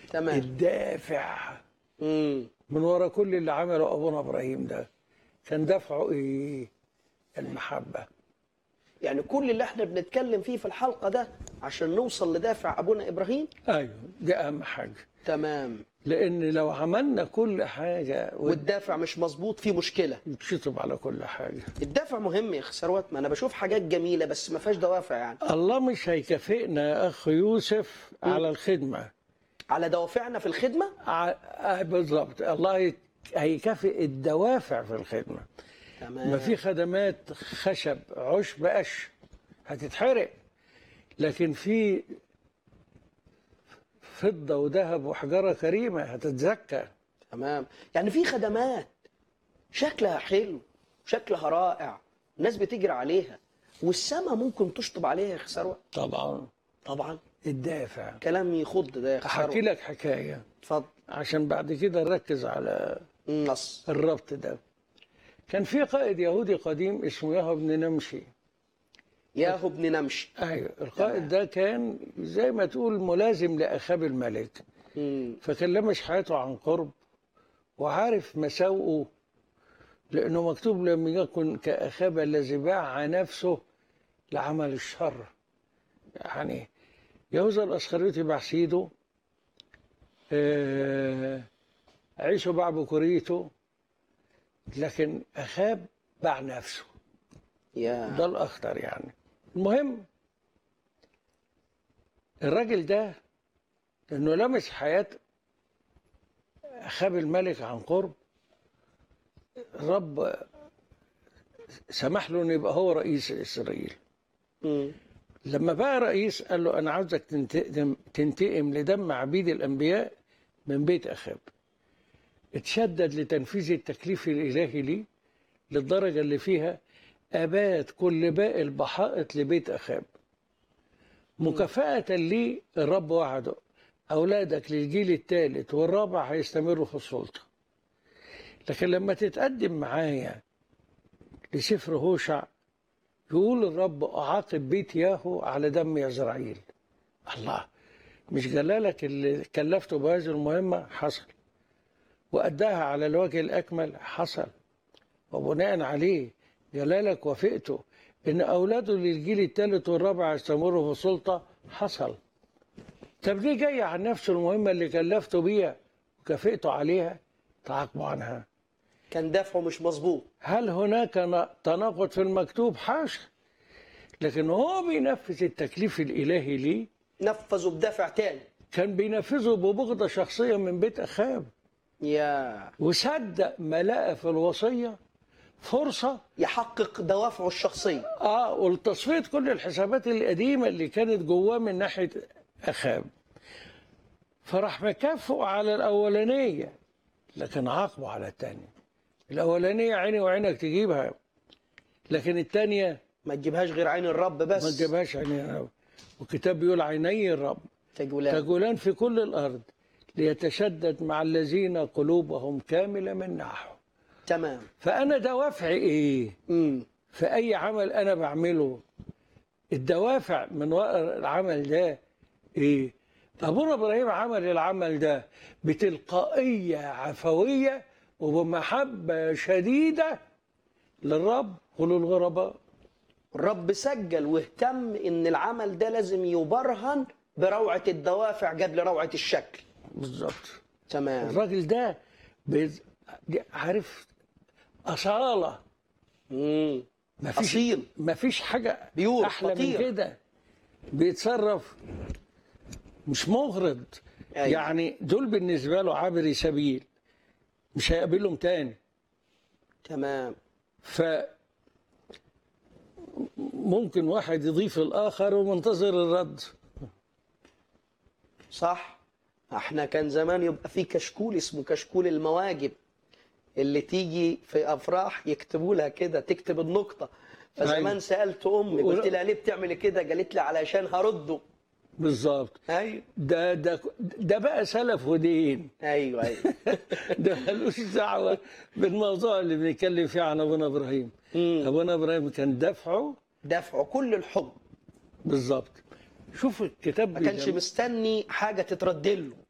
تمام الدافع امم من ورا كل اللي عمله ابونا ابراهيم ده كان دافعه ايه المحبه يعني كل اللي احنا بنتكلم فيه في الحلقه ده عشان نوصل لدافع ابونا ابراهيم ايوه دي اهم حاجه تمام لان لو عملنا كل حاجه والدافع مش مظبوط في مشكله وتشطب على كل حاجه الدافع مهم يا اخ ثروت ما انا بشوف حاجات جميله بس ما فيهاش دوافع يعني الله مش هيكافئنا يا اخ يوسف على الخدمه على دوافعنا في الخدمه ع- آه بالظبط الله هي- هيكافئ الدوافع في الخدمه تمام ما في خدمات خشب عشب قش هتتحرق لكن في فضه وذهب وحجاره كريمه هتتزكى تمام يعني في خدمات شكلها حلو شكلها رائع الناس بتجري عليها والسما ممكن تشطب عليها يا اخ ثروت طبعا طبعا الدافع كلام يخض ده يا اخ احكي ثروت لك حكايه اتفضل عشان بعد كده نركز على النص الربط ده كان في قائد يهودي قديم اسمه ياهو بن نمشي ياهو ابن نمشي ايوه القائد ده كان زي ما تقول ملازم لاخاب الملك مم. فكان لمس حياته عن قرب وعارف مساوئه لانه مكتوب لم يكن كاخاب الذي باع نفسه لعمل الشر يعني يهوذا الاسخريوطي باع سيده آه، عيسو باع بكوريته لكن اخاب باع نفسه يا ده الاخطر يعني المهم الراجل ده انه لمس حياه اخاب الملك عن قرب رب سمح له انه يبقى هو رئيس اسرائيل مم. لما بقى رئيس قال له انا عاوزك تنتقم, تنتقم لدم عبيد الانبياء من بيت اخاب اتشدد لتنفيذ التكليف الالهي ليه للدرجه اللي فيها ابات كل باقي البحائط لبيت اخاب مكافاه ليه الرب وعده اولادك للجيل الثالث والرابع هيستمروا في السلطه لكن لما تتقدم معايا لسفر هوشع يقول الرب أعاقب بيت ياهو على دم يزرعيل الله مش جلالك اللي كلفته بهذه المهمة حصل وأداها على الوجه الأكمل حصل وبناء عليه جلالك وافقته إن أولاده للجيل الثالث والرابع يستمروا في السلطة حصل طب ليه جاي عن نفسه المهمة اللي كلفته بيها وكافئته عليها تعاقبوا عنها كان دافعه مش مظبوط هل هناك ن- تناقض في المكتوب حاشا لكن هو بينفذ التكليف الإلهي ليه نفذه بدافع تاني كان بينفذه ببغضة شخصية من بيت أخاب يا وصدق ما لقى في الوصية فرصة يحقق دوافعه الشخصيه اه ولتصفية كل الحسابات القديمة اللي كانت جواه من ناحية أخاب فراح مكافئه على الأولانية لكن عاقبه على الثانية الأولانية عيني وعينك تجيبها لكن الثانية ما تجيبهاش غير عين الرب بس ما تجيبهاش عيني الرب والكتاب بيقول عيني الرب تجولان تجولان في كل الأرض ليتشدد مع الذين قلوبهم كاملة من نحو تمام فأنا دوافعي إيه امم في أي عمل أنا بعمله الدوافع من وراء العمل ده إيه أبونا إبراهيم عمل العمل ده بتلقائية عفوية وبمحبة شديدة للرب وللغرباء الرب سجل واهتم ان العمل ده لازم يبرهن بروعه الدوافع قبل روعه الشكل بالظبط تمام الراجل ده بيز... دي- عارف أصالة امم ما فيش أصيل. ما فيش حاجة بيور، أحلى خطير. من كده بيتصرف مش مغرض أيوة. يعني دول بالنسبة له عابري سبيل مش هيقابلهم تاني تمام ف ممكن واحد يضيف الآخر ومنتظر الرد صح احنا كان زمان يبقى في كشكول اسمه كشكول المواجب اللي تيجي في افراح يكتبوا لها كده تكتب النقطه فزمان أيوة. سالت امي قلت لها ليه بتعمل كده قالت لي علشان هرده بالظبط ايوه ده ده ده بقى سلف ودين ايوه ايوه ده ملوش دعوه بالموضوع اللي بنتكلم فيه عن ابونا ابراهيم مم. ابونا ابراهيم كان دفعه دفعه كل الحب بالظبط شوف الكتاب ما كانش بيجمع- مستني حاجه تترد له